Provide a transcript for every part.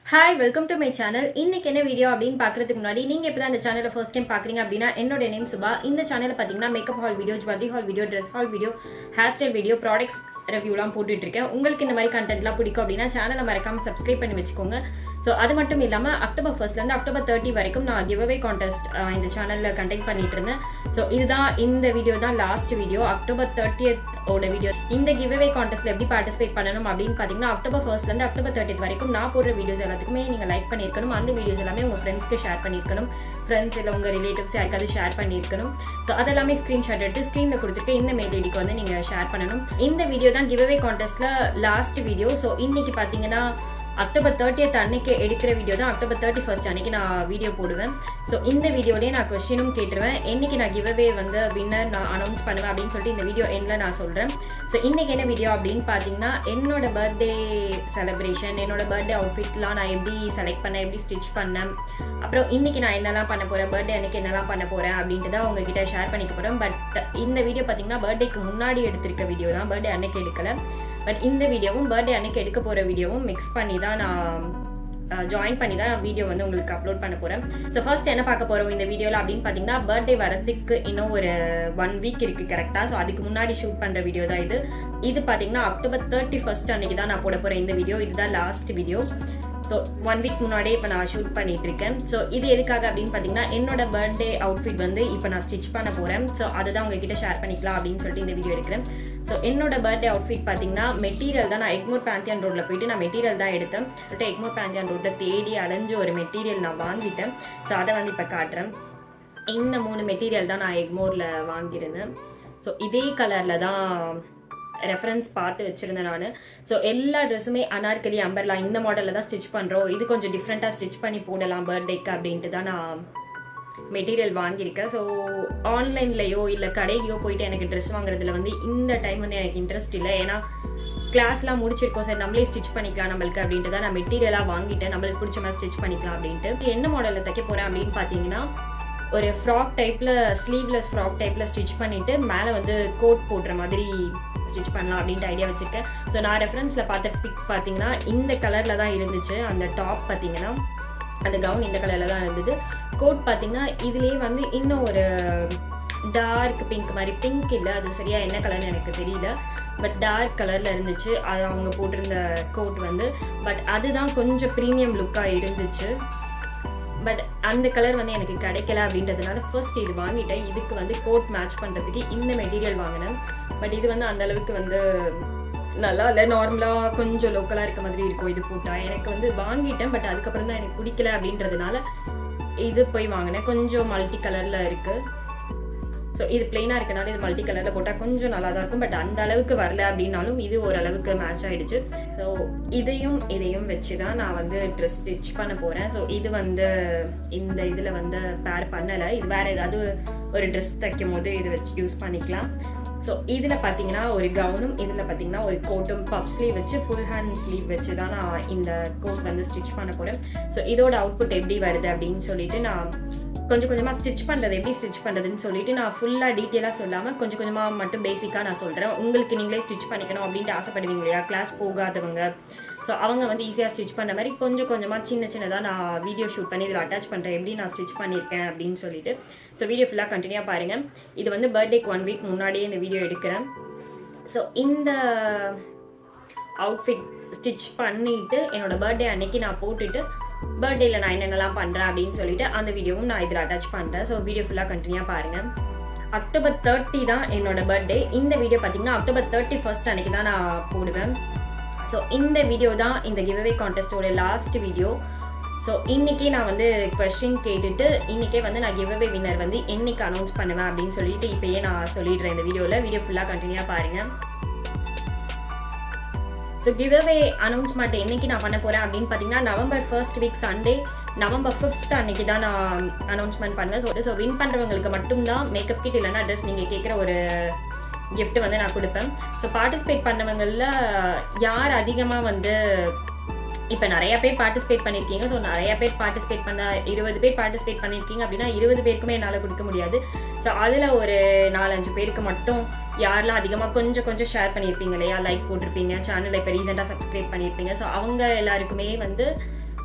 hi welcome to my channel இன்னைக்கு என்ன video அப்படின்னு பார்க்கறதுக்கு முன்னாடி நீங்க இப்போ அந்த சேனலை ஃபர்ஸ்ட் டைம் பார்க்குறீங்க அப்படின்னா என்னோட நேம் சுபா இந்த சேனலில் பார்த்தீங்கன்னா makeup haul video jewellery haul video dress haul video hair style video products ரிவ்யூலாம் போட்டுட்டு இருக்கேன் உங்களுக்கு இந்த மாதிரி கண்டென்ட்லாம் பிடிக்கும் அப்படின்னா சேனலை மறக்காம சப்ஸ்கிரைப் பண்ணி வச்சுக்கோங்க ஸோ அது மட்டும் இல்லாமல் அக்டோபர் ஃபர்ஸ்ட்லேருந்து அக்டோபர் தேர்ட்டி வரைக்கும் நான் கிவ் அவே கான்டெஸ்ட் இந்த சேனலில் கண்டக்ட் பண்ணிட்டு இருந்தேன் ஸோ இதுதான் இந்த வீடியோ தான் லாஸ்ட் வீடியோ அக்டோபர் தேர்ட்டியத் ஓட வீடியோ இந்த கிவ் அவே கான்டெஸ்ட்ல எப்படி பார்ட்டிசிபேட் பண்ணணும் அப்படின்னு பார்த்தீங்கன்னா அக்டோபர் ஃபர்ஸ்ட்லேருந்து அக்டோபர் தேர்ட்டி வரைக்கும் நான் போடுற வீடியோஸ் எல்லாத்துக்குமே நீங்கள் லைக் பண்ணியிருக்கணும் அந்த வீடியோஸ் எல்லாமே உங்கள் ஃப்ரெண்ட்ஸ்க்கு ஷேர் பண்ணியிருக்கணும் ஃப்ரெண்ட்ஸ் இல்லை உங்கள் ரிலேட்டிவ்ஸ் யாருக்காவது ஷேர் பண்ணியிருக்கணும் ஸோ அதெல்லாமே ஸ்க்ரீன்ஷாட் எடுத்து ஸ்க்ரீனில் கொடுத்துட்டு இந்த மெயில் ஐடிக்கு வந்து நீங்கள் ஷேர் பண்ணணும் இந்த வீடியோ தான் கிவ் அவே கான்டெஸ்ட்ல லாஸ்ட் வீடியோ ஸோ இன்னைக்கு பார்த்தீங்கன்னா அக்டோபர் தேர்ட்டியத் அன்னைக்கு எடுக்கிற வீடியோ தான் அக்டோபர் தேர்ட்டி ஃபர்ஸ்ட் அன்னைக்கு நான் வீடியோ போடுவேன் ஸோ இந்த வீடியோலேயே நான் கொஸ்டினும் கேட்டுருவேன் என்னைக்கு நான் கிவ்அவே வந்து வின்னர் நான் அனௌன்ஸ் பண்ணுவேன் அப்படின்னு சொல்லிட்டு இந்த வீடியோ எண்ணில் நான் சொல்கிறேன் ஸோ இன்னைக்கு என்ன வீடியோ அப்படின்னு பார்த்தீங்கன்னா என்னோட பர்த்டே செலிப்ரேஷன் என்னோட பர்த்டே அவுட்ஃபிட்லாம் நான் எப்படி செலக்ட் பண்ணேன் எப்படி ஸ்டிச் பண்ணேன் அப்புறம் இன்னைக்கு நான் என்னெல்லாம் பண்ண போகிறேன் பர்த்டே அன்னைக்கு என்னெல்லாம் பண்ண போகிறேன் அப்படின்ட்டு தான் உங்ககிட்ட ஷேர் பண்ணிக்க போகிறேன் பட் இந்த வீடியோ பார்த்தீங்கன்னா பர்த்டேக்கு முன்னாடி எடுத்திருக்க வீடியோ தான் பர்த்டே அன்னைக்கு எடுக்கலை பட் இந்த வீடியோவும் பர்த்டே அன்னைக்கு எடுக்க போகிற வீடியோவும் மிக்ஸ் பண்ணி தான் நான் ஜாயின் பண்ணி தான் வீடியோ வந்து உங்களுக்கு அப்லோட் பண்ண போகிறேன் ஸோ ஃபர்ஸ்ட் என்ன பார்க்க போகிறோம் இந்த வீடியோவில் அப்படின்னு பார்த்தீங்கன்னா பர்த்டே வரதுக்கு இன்னும் ஒரு ஒன் வீக் இருக்குது கரெக்டாக ஸோ அதுக்கு முன்னாடி ஷூட் பண்ணுற வீடியோ தான் இது இது பார்த்தீங்கன்னா அக்டோபர் தேர்ட்டி ஃபர்ஸ்ட் அன்னைக்கு தான் நான் போட போகிறேன் இந்த வீடியோ இதுதான் last video so one week முன்னாடியே இப்போ நான் ஷூட் பண்ணிட்டு இருக்கேன் ஸோ இது எதுக்காக அப்படின்னு பார்த்தீங்கன்னா என்னோட பர்த்டே அவுட்ஃபிட் வந்து இப்போ நான் ஸ்டிச் பண்ண போகிறேன் ஸோ அதுதான் உங்ககிட்ட ஷேர் பண்ணிக்கலாம் அப்படின்னு சொல்லிட்டு இந்த வீடியோ எடுக்கிறேன் ஸோ என்னோட பர்த்டே அவுட்ஃபிட் பார்த்தீங்கன்னா மெட்டீரியல் தான் நான் எக்மோர் பேந்தியான் ரோட்டில் போயிட்டு நான் மெட்டீரியல் தான் எடுத்தேன் சொல்லிட்டு எக்மோர் பேந்தியான் ரோட்டில் தேடி அலைஞ்சு ஒரு மெட்டீரியல் நான் வாங்கிட்டேன் ஸோ அதை வந்து இப்போ காட்டுறேன் இந்த மூணு மெட்டீரியல் தான் நான் எக்மோரில் வாங்கியிருந்தேன் ஸோ இதே கலரில் தான் ரெஃபரன்ஸ் பார்த்து வச்சுருந்தேன் நான் ஸோ எல்லா ட்ரெஸ்ஸுமே அனார்கலி அம்பர்லாம் இந்த மாடலில் தான் ஸ்டிச் பண்ணுறோம் இது கொஞ்சம் டிஃப்ரெண்ட்டாக ஸ்டிச் பண்ணி போடலாம் பர்த்டேக்கு அப்படின்ட்டு தான் நான் மெட்டீரியல் வாங்கியிருக்கேன் ஸோ ஆன்லைன்லேயோ இல்லை கடையிலையோ போயிட்டு எனக்கு ட்ரெஸ் வாங்குறதுல வந்து இந்த டைம் வந்து எனக்கு இன்ட்ரெஸ்ட் இல்லை ஏன்னா கிளாஸ்லாம் முடிச்சிருக்கோம் சார் நம்மளே ஸ்டிச் பண்ணிக்கலாம் நம்மளுக்கு அப்படின்ட்டு தான் நான் மெட்டீரியலாக வாங்கிட்டேன் நம்மளுக்கு பிடிச்ச மாதிரி ஸ்டிச் பண்ணிக்கலாம் அப்படின்ட்டு என்ன மாடலில் தைக்க போகிறேன் அப்படின்னு பார்த்தீங்கன்னா ஒரு ஃப்ராக் டைப்பில் ஸ்லீவ்லெஸ் ஃப்ராக் டைப்பில் ஸ்டிச் பண்ணிவிட்டு மேலே வந்து கோட் போடுற மாதிரி ஸ்டிச் பண்ணலாம் அப்படின்ட்டு ஐடியா வச்சுருக்கேன் ஸோ நான் ரெஃபரன்ஸில் பார்த்த பிக் பார்த்தீங்கன்னா இந்த கலரில் தான் இருந்துச்சு அந்த டாப் பார்த்தீங்கன்னா அந்த கவுன் இந்த கலரில் தான் இருந்தது கோட் பார்த்தீங்கன்னா இதுலேயே வந்து இன்னும் ஒரு டார்க் பிங்க் மாதிரி பிங்க் இல்லை அது சரியாக என்ன கலர்னு எனக்கு தெரியல பட் டார்க் கலரில் இருந்துச்சு அது அவங்க போட்டிருந்த கோட் வந்து பட் அதுதான் கொஞ்சம் ப்ரீமியம் லுக்காக இருந்துச்சு பட் அந்த கலர் வந்து எனக்கு கிடைக்கல அப்படின்றதுனால ஃபர்ஸ்ட் இது வாங்கிட்டேன் இதுக்கு வந்து கோட் மேட்ச் பண்ணுறதுக்கு இந்த மெட்டீரியல் வாங்கினேன் பட் இது வந்து அந்த அளவுக்கு வந்து நல்லா இல்லை நார்மலாக கொஞ்சம் லோக்கலாக இருக்க மாதிரி இருக்கும் இது போட்டால் எனக்கு வந்து வாங்கிட்டேன் பட் அதுக்கப்புறம் தான் எனக்கு பிடிக்கல அப்படின்றதுனால இது போய் வாங்கினேன் கொஞ்சம் மல்டி கலரில் இருக்குது ஸோ இது பிளெயினாக இருக்கனால இது மல்டி கலரில் போட்டால் கொஞ்சம் நல்லா தான் இருக்கும் பட் அந்த அளவுக்கு வரல அப்படின்னாலும் இது ஓரளவுக்கு மேட்ச் ஆகிடுச்சு ஸோ இதையும் இதையும் வச்சு தான் நான் வந்து ட்ரெஸ் ஸ்டிச் பண்ண போகிறேன் ஸோ இது வந்து இந்த இதில் வந்து பேர் பண்ணலை இது வேறு ஏதாவது ஒரு ட்ரெஸ் தைக்கும் போது இது வச்சு யூஸ் பண்ணிக்கலாம் ஸோ இதில் பார்த்தீங்கன்னா ஒரு கவுனும் இதில் பார்த்தீங்கன்னா ஒரு கோட்டும் பப் ஸ்லீவ் வச்சு ஃபுல் ஹேண்ட் ஸ்லீவ் வச்சு தான் நான் இந்த கோட் வந்து ஸ்டிச் பண்ண போகிறேன் ஸோ இதோட அவுட்புட் எப்படி வருது அப்படின்னு சொல்லிட்டு நான் கொஞ்சம் கொஞ்சமாக ஸ்டிச் பண்ணுறது எப்படி ஸ்டிச் பண்ணுறதுன்னு சொல்லிட்டு நான் ஃபுல்லாக டீட்டெயிலாக சொல்லாமல் கொஞ்சம் கொஞ்சமாக மட்டும் பேசிக்காக நான் சொல்கிறேன் உங்களுக்கு நீங்களே ஸ்டிச் பண்ணிக்கணும் அப்படின்ட்டு ஆசைப்படுவீங்க இல்லையா கிளாஸ் போகாதவங்க ஸோ அவங்க வந்து ஈஸியாக ஸ்டிச் பண்ண மாதிரி கொஞ்சம் கொஞ்சமாக சின்ன சின்னதாக நான் வீடியோ ஷூட் பண்ணி இதில் அட்டாச் பண்ணுறேன் எப்படி நான் ஸ்டிச் பண்ணியிருக்கேன் அப்படின்னு சொல்லிட்டு ஸோ வீடியோ ஃபுல்லாக கண்டினியூவாக பாருங்கள் இது வந்து பர்த்டேக்கு ஒன் வீக் முன்னாடியே இந்த வீடியோ எடுக்கிறேன் ஸோ இந்த அவுட்ஃபிட் ஸ்டிச் பண்ணிவிட்டு என்னோடய பர்த்டே அன்னைக்கு நான் போட்டுட்டு பர்த்டேயில் நான் என்னென்னலாம் பண்ணுறேன் அப்படின்னு சொல்லிட்டு அந்த வீடியோவும் நான் இதில் அட்டாச் பண்ணுறேன் ஸோ வீடியோ ஃபுல்லாக கண்டினியூவாக பாருங்கள் அக்டோபர் தேர்ட்டி தான் என்னோட பர்த்டே இந்த வீடியோ பார்த்தீங்கன்னா அக்டோபர் தேர்ட்டி ஃபர்ஸ்ட் அன்னைக்கு தான் நான் போடுவேன் ஸோ இந்த வீடியோ தான் இந்த கிவ்அவே கான்டெஸ்ட்டோட லாஸ்ட் வீடியோ ஸோ இன்றைக்கே நான் வந்து கொஸ்டின் கேட்டுட்டு இன்றைக்கே வந்து நான் கிவ்அவே வின்னர் வந்து என்னைக்கு அனௌன்ஸ் பண்ணுவேன் அப்படின்னு சொல்லிட்டு இப்போயே நான் சொல்லிடுறேன் இந்த வீடியோவில் வீடியோ ஃபுல்லாக கண்டினியூவாக பாருங்கள் ஸோ கிவ்அவே அனௌன்ஸ்மெண்ட் என்னைக்கு நான் பண்ண போகிறேன் அப்படின்னு பார்த்தீங்கன்னா November first week Sunday November fifth அன்னைக்கு தான் நான் அனௌன்ஸ்மெண்ட் பண்ணுவேன் ஸோ ஸோ வின் பண்ணுறவங்களுக்கு மட்டும்தான் மேக்கப் கிட் இல்லைன்னா ட்ரெஸ் நீங்கள் கேட்குற ஒரு கிஃப்ட் வந்து நான் கொடுப்பேன் ஸோ பார்ட்டிசிபேட் பண்ணவங்களில் யார் அதிகமாக வந்து இப்போ நிறைய பேர் பார்ட்டிசிபேட் பண்ணியிருக்கீங்க ஸோ நிறைய பேர் பார்ட்டிசிபேட் பண்ண இருபது பேர் பார்ட்டிசிபேட் பண்ணியிருக்கீங்க அப்படின்னா இருபது பேருக்குமே என்னால் கொடுக்க முடியாது ஸோ அதில் ஒரு நாலஞ்சு பேருக்கு மட்டும் யாரெல்லாம் அதிகமாக கொஞ்சம் கொஞ்சம் ஷேர் பண்ணியிருப்பீங்க இல்லையா லைக் போட்டிருப்பீங்க சேனலை இப்போ ரீசெண்டாக சப்ஸ்கிரைப் பண்ணியிருப்பீங்க ஸோ அவங்க எல்லாருக்குமே வந்து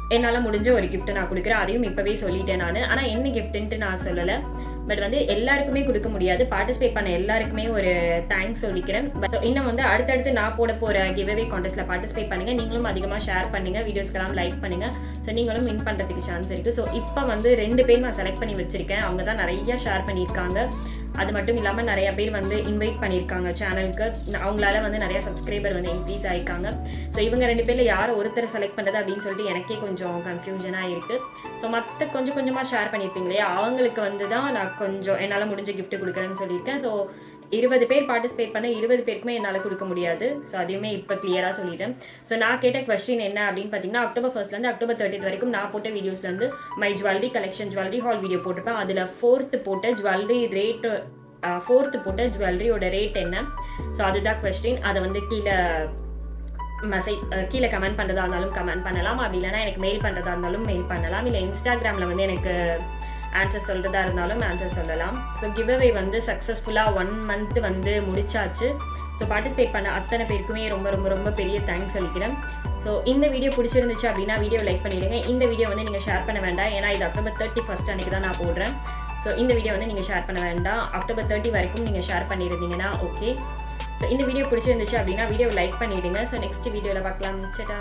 என்னால் முடிஞ்ச ஒரு gift நான் கொடுக்குறேன் அதையும் இப்போவே சொல்லிட்டேன் நான் ஆனால் என்ன கிஃப்ட்டுன்ட்டு நான் சொல்லலை பட் வந்து எல்லாருக்குமே கொடுக்க முடியாது பார்ட்டிசிபேட் பண்ண எல்லாருக்குமே ஒரு தேங்க்ஸ் சொல்லிக்கிறேன் ஸோ இன்னும் வந்து அடுத்தடுத்து நான் போட போகிற கிவ்அவே கான்டெஸ்ட்டில் பார்ட்டிசிபேட் பண்ணுங்க நீங்களும் அதிகமாக ஷேர் பண்ணுங்க வீடியோஸ்க்கெல்லாம் லைக் பண்ணுங்க ஸோ நீங்களும் வின் பண்ணுறதுக்கு சான்ஸ் இருக்குது ஸோ இப்போ வந்து ரெண்டு பேர் நான் செலக்ட் பண்ணி வச்சிருக்கேன் அவங்க தான் நிறைய ஷேர் பண்ணியிருக்காங்க அது மட்டும் இல்லாமல் நிறைய பேர் வந்து இன்வைட் பண்ணியிருக்காங்க சேனலுக்கு அவங்களால வந்து நிறைய சப்ஸ்கிரைபர் வந்து இன்க்ரீஸ் ஆயிருக்காங்க ஸோ இவங்க ரெண்டு பேரில் யார் ஒருத்தர் செலக்ட் பண்ணுறது அப்படின்னு சொல்லிட்டு எனக்கே கொஞ்சம் கன்ஃபியூஷனாக இருக்குது ஸோ மற்ற கொஞ்சம் கொஞ்சமாக ஷேர் பண்ணியிருப்பீங்க இல்லையா அவங்களுக்கு வந்து தான் நான் கொஞ்சம் என்னால் முடிஞ்ச gift கொடுக்குறேன்னு சொல்லியிருக்கேன் ஸோ இருபது பேர் பார்ட்டிசிபேட் பண்ண இருபது பேருக்குமே என்னால் கொடுக்க முடியாது ஸோ அதையுமே இப்போ கிளியராக சொல்லிட்டேன் ஸோ நான் கேட்ட கொஸ்டின் என்ன அப்படின்னு பார்த்தீங்கன்னா அக்டோபர் ஃபர்ஸ்ட்லேருந்து அக்டோபர் தேர்ட்டித் வரைக்கும் நான் போட்ட வீடியோஸ்லேருந்து my jewellery collection jewellery haul video போட்டிருப்பேன் அதில் ஃபோர்த்து போட்ட ஜுவல்லரி ரேட்டு ஃபோர்த்து போட்ட ஜுவல்லரியோட ரேட் என்ன ஸோ அதுதான் கொஸ்டின் அதை வந்து கீழே மெசேஜ் கீழே கமெண்ட் பண்ணுறதா இருந்தாலும் கமெண்ட் பண்ணலாம் அப்படி இல்லைனா எனக்கு மெயில் பண்ணுறதா இருந்தாலும் மெயில் பண்ணலாம் இல்லை இன்ஸ்டாகிராமில் வந்து எனக்கு ஆன்சர் சொல்கிறதா இருந்தாலும் ஆன்சர் சொல்லலாம் ஸோ கிவ்அவே வந்து சக்ஸஸ்ஃபுல்லாக ஒன் மந்த் வந்து முடிச்சாச்சு ஸோ பார்ட்டிசிபேட் பண்ண அத்தனை பேருக்குமே ரொம்ப ரொம்ப ரொம்ப பெரிய தேங்க்ஸ் சொல்லிக்கிறேன் ஸோ இந்த வீடியோ பிடிச்சிருந்துச்சு அப்படின்னா வீடியோ லைக் பண்ணிடுங்க இந்த வீடியோ வந்து நீங்கள் ஷேர் பண்ண வேண்டாம் ஏன்னா இது அக்டோபர் தேர்ட்டி ஃபஸ்ட் அன்றைக்கி தான் நான் போடுறேன் ஸோ இந்த வீடியோ வந்து நீங்கள் ஷேர் பண்ண வேண்டாம் அக்டோபர் தேர்ட்டி வரைக்கும் நீங்கள் ஷேர் பண்ணியிருந்தீங்கன்னா ஓகே ஸோ இந்த வீடியோ பிடிச்சிருந்துச்சு அப்படின்னா வீடியோ லைக் பண்ணிடுங்க ஸோ நெக்ஸ்ட் வீடியோவில் பார்க்கலாம் சேட்டா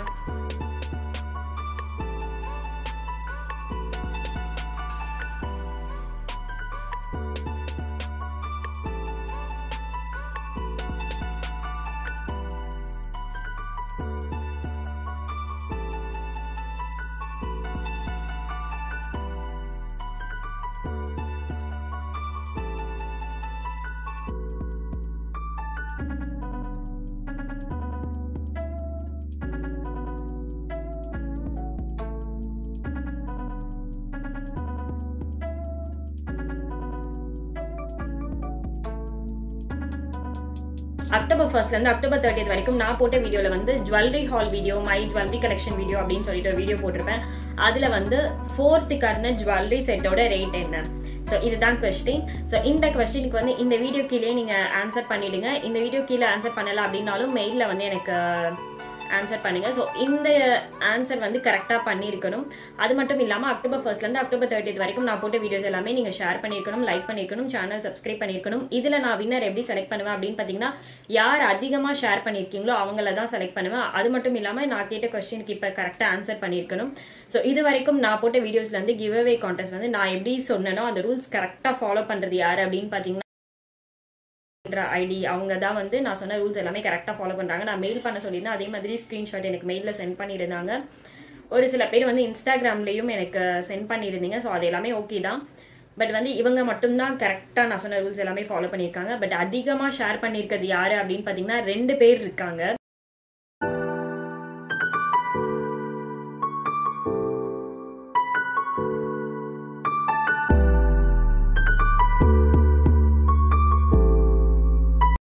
அக்டோபர் ஃபர்ஸ்ட்லேருந்து அக்டோபர் தேர்ட்டியத் வரைக்கும் நான் போட்ட வீடியோவில் வந்து jewellery haul video my jewellery collection video அப்படின்னு சொல்லிட்டு ஒரு வீடியோ போட்டிருப்பேன் அதில் வந்து ஃபோர்த்துக்கான ஜுவல்லரி செட்டோட ரேட் என்ன ஸோ இதுதான் கொஸ்டின் ஸோ இந்த கொஸ்டினுக்கு வந்து இந்த வீடியோ கீழே நீங்கள் ஆன்சர் பண்ணிவிடுங்க இந்த வீடியோ கீழே ஆன்சர் பண்ணலை அப்படின்னாலும் மெயிலில் வந்து எனக்கு ஆன்சர் பண்ணுங்க ஸோ இந்த ஆன்சர் வந்து கரெக்டாக பண்ணியிருக்கணும் அது மட்டும் இல்லாமல் அக்டோபர் ஃபர்ஸ்ட்லேருந்து அக்டோபர் தேர்ட்டித் வரைக்கும் நான் போட்ட வீடியோஸ் எல்லாமே நீங்கள் ஷேர் பண்ணியிருக்கணும் லைக் பண்ணியிருக்கணும் சேனல் சப்ஸ்கிரைப் பண்ணியிருக்கணும் இதில் நான் வின்னர் எப்படி செலக்ட் பண்ணுவேன் அப்படின்னு பார்த்தீங்கன்னா யார் அதிகமாக ஷேர் பண்ணியிருக்கீங்களோ அவங்கள தான் செலக்ட் பண்ணுவேன் அது மட்டும் இல்லாமல் நான் கேட்ட கொஸ்டினுக்கு இப்போ கரெக்டாக ஆன்சர் பண்ணியிருக்கணும் ஸோ இது வரைக்கும் நான் போட்ட வீடியோஸ்லேருந்து கிவ் அவே கான்டெஸ்ட் வந்து நான் எப்படி சொன்னனோ அந்த ரூல்ஸ் கரெக்டாக ஃபாலோ பண்ணுறது யார் அப்படின்னு பார்த்தீங்கன்னா ஐடி அவங்க தான் வந்து நான் சொன்ன ரூல்ஸ் எல்லாமே கரெக்டாக ஃபாலோ பண்ணுறாங்க நான் மெயில் பண்ண சொல்லியிருந்தேன் அதே மாதிரி ஸ்க்ரீன்ஷாட் எனக்கு மெயிலில் சென்ட் பண்ணியிருந்தாங்க ஒரு சில பேர் வந்து இன்ஸ்டாகிராம்லேயும் எனக்கு சென்ட் பண்ணியிருந்தீங்க ஸோ அது எல்லாமே ஓகே தான் பட் வந்து இவங்க மட்டும்தான் கரெக்டாக நான் சொன்ன ரூல்ஸ் எல்லாமே ஃபாலோ பண்ணியிருக்காங்க பட் அதிகமாக ஷேர் பண்ணியிருக்கிறது யார் அப்படின்னு பார்த்தீங்கன்னா ரெண்டு பேர் இருக்காங்க